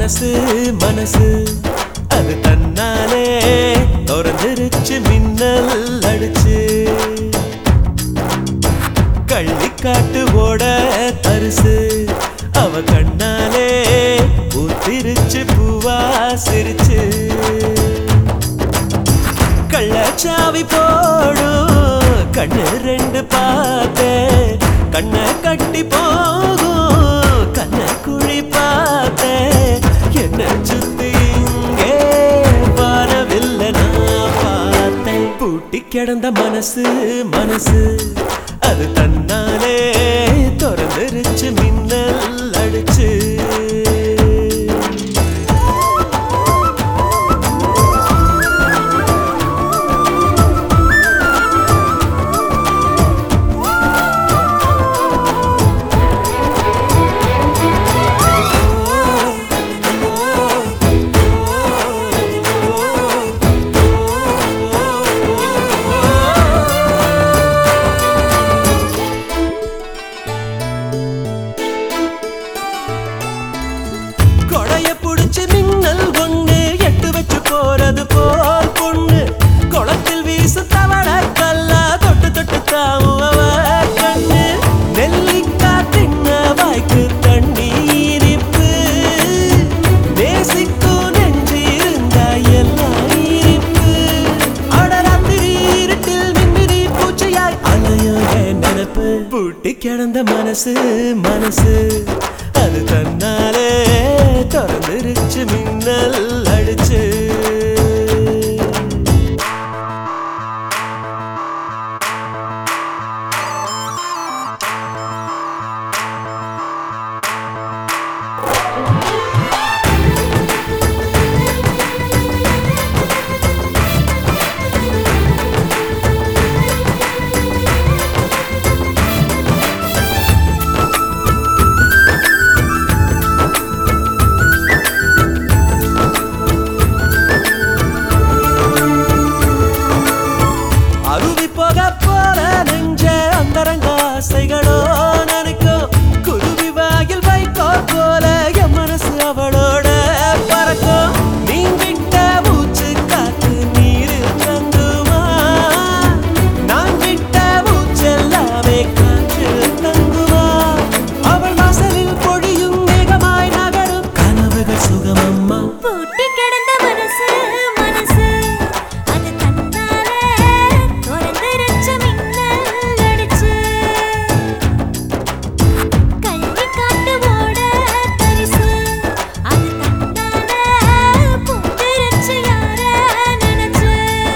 மனசு மனசு அது தன்னாலே திறந்துருச்சு மின்னல் அடிச்சு கள்ளிக்காட்டு ஓட தரிசு அவ கண்ணாலே ஊத்திருச்சு பூவா சிரிச்சு கள்ளச்சாவி போடும் கண்ணு ரெண்டு பார்த்தேன் கண்ணை கட்டி போகும் கண்ண குழி பார்த்தேன் என்ன சுத்தி இங்கே வரவில்லை நான் பார்த்தேன் பூட்டி கிடந்த மனசு மனசு அது தன்னாலே திறந்துருச்சு மின்னல் அடிச்சு கொடைய புடிச்சு மின்னல் ஒண்ணு எட்டு வச்சு போறது போல் பொண்ணு குளத்தில் வீசு தவள கல்லா தொட்டு தொட்டு தாவும் அவ கண்ணு நெல்லிக்கா தின்ன வாய்க்கு தண்ணி இனிப்பு நேசிக்கும் நெஞ்சு இருந்தா எல்லாம் இனிப்பு அடராத்திரி இருட்டில் மின்மினி பூச்சையாய் அலையோ என் நினப்பு பூட்டி கிடந்த மனசு மனசு அது தன்னாலே திறந்துருச்சு மின்னல் அடிச்சு அருவி போக போற நெஞ்ச அந்தரங்க ஆசைகளோ நினைக்கும் குருவி வாயில் வைக்கோ போல என் மனசு அவளோட பறக்கும் நீங்கிட்ட மூச்சு காத்து நீரில் தங்குமா நான் விட்ட மூச்செல்லாமே காற்றில் தங்குமா அவள் வாசலில் பொழியும் மேகமாய் நகரும் கனவுகள் சுகமம்மா பூட்டி கிடந்த மனசு மனசு அது தன்னாலே திறந்துருச்சு மின்னல் அடிச்சு கள்ளி காட்டு ஓட தரிசு அது தன்னாலே பூத்திருச்சு யார நினைச்சு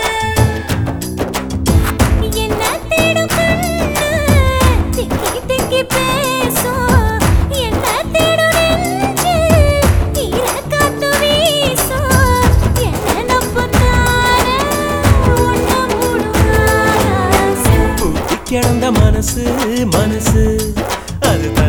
என்ன தேடும் கண்ணு திக்கி திக்கி பேசும் என்ன தேடும் நெஞ்சு ஈர காத்து வீசும் என்ன நம்புனாரே உன்னை மூடும் ஆசை பூட்டி கிடந்த மனசு மனசு அது